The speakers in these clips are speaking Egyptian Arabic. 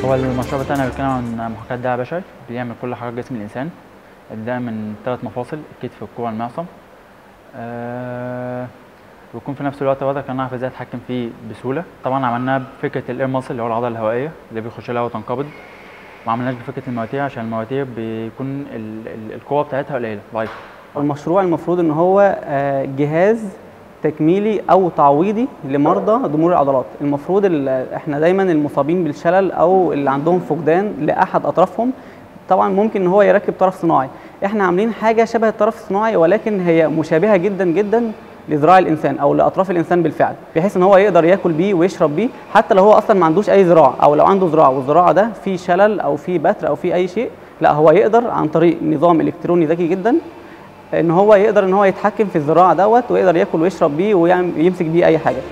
هو المشروع بتاعنا بيتكلم عن محاكاة داعي بشري بيعمل كل حركات جسم الإنسان ده من ثلاث مفاصل الكتف والكوع والمعصم آه ويكون في نفس الوقت برضه كان نعرف ازاي نتحكم فيه بسهولة طبعا عملناها بفكرة الاير ماسل اللي هو العضلة الهوائية اللي بيخش لها وتنقبض ما عملناش بفكرة المواتير عشان المواتير بيكون ال- ال- القوة بتاعتها قليلة ضعيفة المشروع المفروض ان هو آه، جهاز تكميلي او تعويضي لمرضى ضمور العضلات المفروض ال- احنا دايما المصابين بالشلل او اللي عندهم فقدان لاحد اطرافهم طبعا ممكن ان هو يركب طرف صناعي احنا عاملين حاجه شبه الطرف الصناعي ولكن هي مشابهه جدا جدا لذراع الانسان او لاطراف الانسان بالفعل بحيث ان هو يقدر ياكل بيه ويشرب بيه حتى لو هو اصلا ما عندوش اي ذراع او لو عنده ذراع والذراع ده فيه شلل او فيه بتر او فيه اي شيء لا هو يقدر عن طريق نظام الكتروني ذكي جدا ان هو يقدر ان هو يتحكم في الذراع دوت ويقدر ياكل ويشرب بيه ويمسك بيه اي حاجه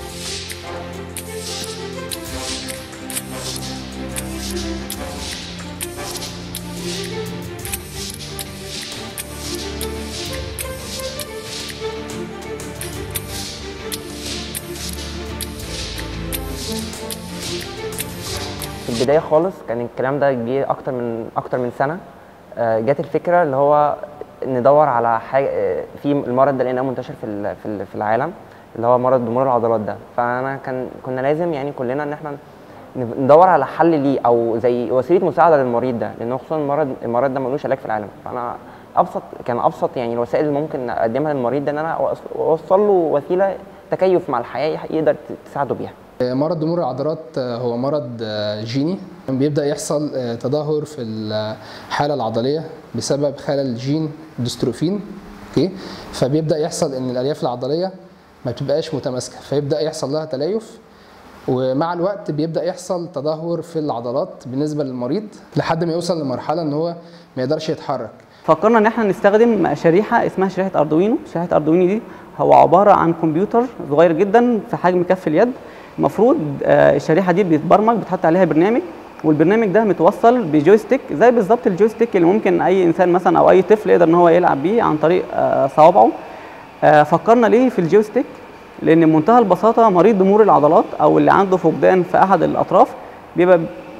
في البدايه خالص كان الكلام ده جه اكتر من اكتر من سنه آه، جت الفكره اللي هو ندور على حاجه آه، في المرض ده لقيناه منتشر في ال- في ال- في العالم اللي هو مرض ضمور العضلات ده فانا كان كنا لازم يعني كلنا ان احنا ندور على حل ليه او زي وسيله مساعده للمريض ده لانه خصوصا المرض المرض ده ملوش علاج في العالم فانا ابسط كان ابسط يعني الوسائل اللي ممكن اقدمها للمريض ده ان انا أوص- اوصل له وسيله تكيف مع الحياه يقدر تساعده بيها مرض ضمور العضلات هو مرض جيني بيبدأ يحصل تدهور في الحالة العضلية بسبب خلل جين ديستروفين اوكي فبيبدأ يحصل ان الألياف العضلية ما بتبقاش متماسكة فيبدأ يحصل لها تليف ومع الوقت بيبدأ يحصل تدهور في العضلات بالنسبة للمريض لحد ما يوصل لمرحلة ان هو ما يقدرش يتحرك فكرنا ان احنا نستخدم شريحه اسمها شريحه اردوينو شريحه اردوينو دي هو عباره عن كمبيوتر صغير جدا في حجم كف اليد المفروض آه، الشريحه دي بيتبرمج بتحط عليها برنامج والبرنامج ده متوصل بجويستيك زي بالظبط الجويستيك اللي ممكن اي انسان مثلا او اي طفل يقدر ان هو يلعب بيه عن طريق آه، صوابعه آه، فكرنا ليه في الجويستيك لان بمنتهى البساطه مريض ضمور العضلات او اللي عنده فقدان في احد الاطراف بيبقى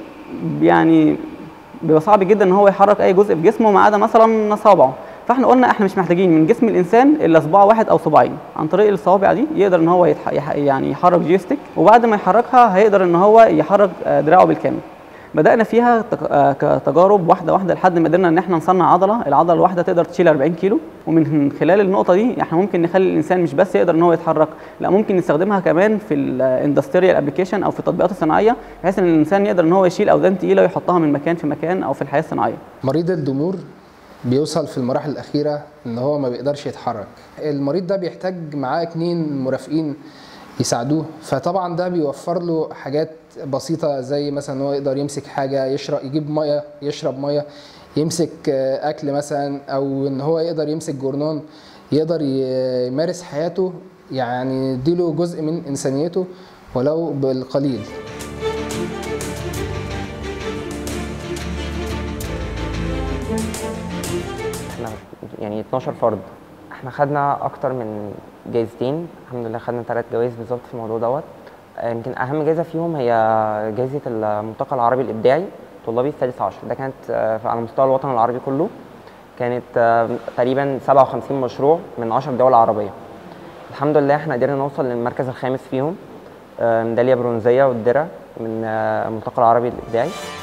يعني بيبقى صعب جدا ان هو يحرك اي جزء في جسمه ما عدا مثلا صابعه فاحنا قلنا احنا مش محتاجين من جسم الانسان الا صباع واحد او صباعين عن طريق الصوابع دي يقدر ان هو يتح... يح... يعني يحرك جيستيك وبعد ما يحركها هيقدر ان هو يحرك آه، دراعه بالكامل بدأنا فيها تك- آه، كتجارب واحدة واحدة لحد ما قدرنا إن إحنا نصنع عضلة، العضلة الواحدة تقدر تشيل 40 كيلو، ومن خلال النقطة دي إحنا ممكن نخلي الإنسان مش بس يقدر إن هو يتحرك، لا ممكن نستخدمها كمان في الاندستريال ابلكيشن أو في التطبيقات الصناعية، بحيث إن الإنسان يقدر إن هو يشيل أوزان تقيلة ويحطها من مكان في مكان أو في الحياة الصناعية. مريض الضمور بيوصل في المراحل الأخيرة إن هو ما بيقدرش يتحرك المريض ده بيحتاج معاه اتنين مرافقين يساعدوه فطبعا ده بيوفر له حاجات بسيطة زي مثلا إن هو يقدر يمسك حاجة يشرب يجيب مية يشرب مية يمسك آه، أكل مثلا أو إن هو يقدر يمسك جورنان يقدر ي- يمارس حياته يعني يديله جزء من إنسانيته ولو بالقليل احنا يعني 12 فرد احنا خدنا اكتر من جايزتين الحمد لله خدنا ثلاث جوائز بالظبط في الموضوع دوت آه، يمكن اهم جائزه فيهم هي جائزه الملتقى العربي الابداعي طلابي الثالث عشر ده كانت آه، على مستوى الوطن العربي كله كانت آه، تقريبا 57 مشروع من 10 دول عربيه الحمد لله احنا قدرنا نوصل للمركز الخامس فيهم آه، ميداليه برونزيه والدرع من آه، الملتقى العربي الابداعي